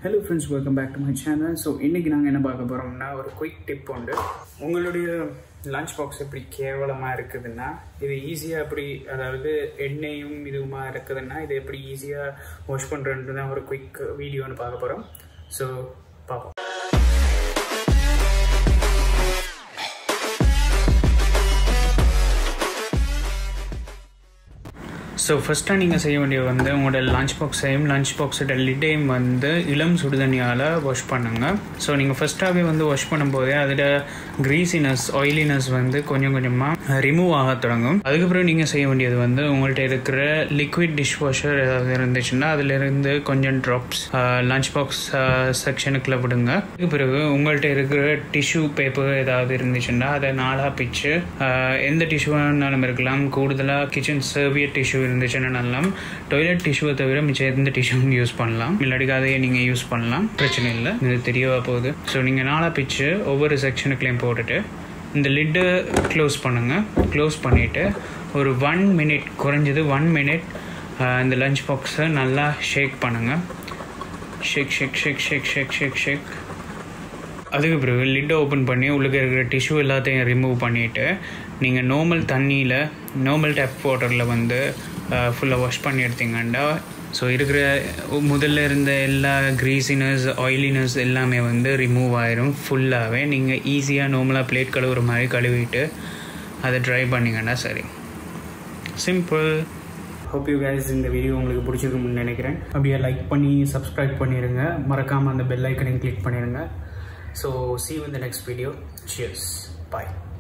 hello friends welcome back to my channel so இன்றைக்கி நாங்கள் என்ன பார்க்க போகிறோம்னா ஒரு குயிக் டிப் உண்டு உங்களுடைய லஞ்ச் பாக்ஸ் எப்படி கேவலமாக இருக்குதுன்னா இது ஈஸியாக எப்படி அதாவது எண்ணெயும் இதுவுமா இருக்குதுன்னா இது எப்படி ஈஸியாக வாஷ் பண்ணுறன்ட்டு தான் ஒரு குயிக் வீடியோன்னு பார்க்க போகிறோம் ஸோ பார்ப்போம் ஸோ ஃபஸ்ட்டாக நீங்கள் செய்ய வேண்டியது வந்து உங்களோட லஞ்ச் பாக்ஸையும் லஞ்ச் பாக்ஸோட லிட்டையும் வந்து இளம் சுடுதண்ணியால் வாஷ் பண்ணுங்கள் ஸோ நீங்கள் ஃபஸ்ட்டாகவே வந்து வாஷ் பண்ணும்போதே அதில் க்ரீசினஸ் ஆயிலினஸ் வந்து கொஞ்சம் கொஞ்சமாக ரிமூவ் ஆக தொடங்கும் அதுக்கப்புறம் நீங்கள் செய்ய வேண்டியது வந்து உங்கள்கிட்ட இருக்கிற லிக்விட் டிஷ் வாஷர் ஏதாவது இருந்துச்சுன்னா அதிலிருந்து கொஞ்சம் ட்ராப்ஸ் லஞ்ச் பாக்ஸ் செக்ஷனுக்குள்ளே விடுங்க அதுக்கு பிறகு உங்கள்கிட்ட இருக்கிற டிஷ்யூ பேப்பர் ஏதாவது இருந்துச்சுன்னா அதை நாளாக பிச்சு எந்த டிஷ்யூனாலும் இருக்கலாம் கூடுதலாக கிச்சன் சர்வியட் டிஷ்யூ இருந்துச்சுன்னா நல்லா டாய்லெட் டிஷ்யூவை தவிர மிச்சம் எந்த டிஷ்யூவும் யூஸ் பண்ணலாம் இல்லாட்டி அதையே நீங்கள் யூஸ் பண்ணலாம் பிரச்சனை இல்லை இது தெரியவா போகுது ஸோ நீங்கள் நாளாக பிச்சு ஒவ்வொரு செக்ஷனுக்குள்ளேயும் போட்டுட்டு இந்த லிட்டை க்ளோஸ் பண்ணுங்கள் க்ளோஸ் பண்ணிவிட்டு ஒரு ஒன் மினிட் குறைஞ்சது ஒன் மினிட் இந்த லஞ்ச் பாக்ஸை நல்லா ஷேக் பண்ணுங்கள் ஷேக் ஷேக் ஷேக் ஷேக் ஷேக் ஷேக் ஷேக் அதுக்கு பிறகு லிட்டை ஓப்பன் பண்ணி உள்ளுக்கு இருக்கிற டிஷ்யூ எல்லாத்தையும் ரிமூவ் பண்ணிவிட்டு நீங்கள் நார்மல் தண்ணியில் நார்மல் டேப் வாட்டரில் வந்து ஃபுல்லாக வாஷ் பண்ணி எடுத்தீங்கன்னா ஸோ இருக்கிற முதல்ல இருந்த எல்லா க்ரீசினஸ் ஆயிலினஸ் எல்லாமே வந்து ரிமூவ் ஆயிரும் ஃபுல்லாகவே நீங்கள் ஈஸியாக நார்மலாக பிளேட் கழுவுற மாதிரி கழுவிட்டு அதை ட்ரை பண்ணிங்கன்னா சரி சிம்பிள் ஹோப் யூ கைஸ் இந்த வீடியோ உங்களுக்கு பிடிச்சிருக்கும்னு நினைக்கிறேன் அப்படியே லைக் பண்ணி சப்ஸ்கிரைப் பண்ணிடுங்க மறக்காமல் அந்த பெல் ஐக்கனையும் கிளிக் பண்ணிடுங்க ஸோ சி யூ இந்த நெக்ஸ்ட் வீடியோ சியர்ஸ் பாய்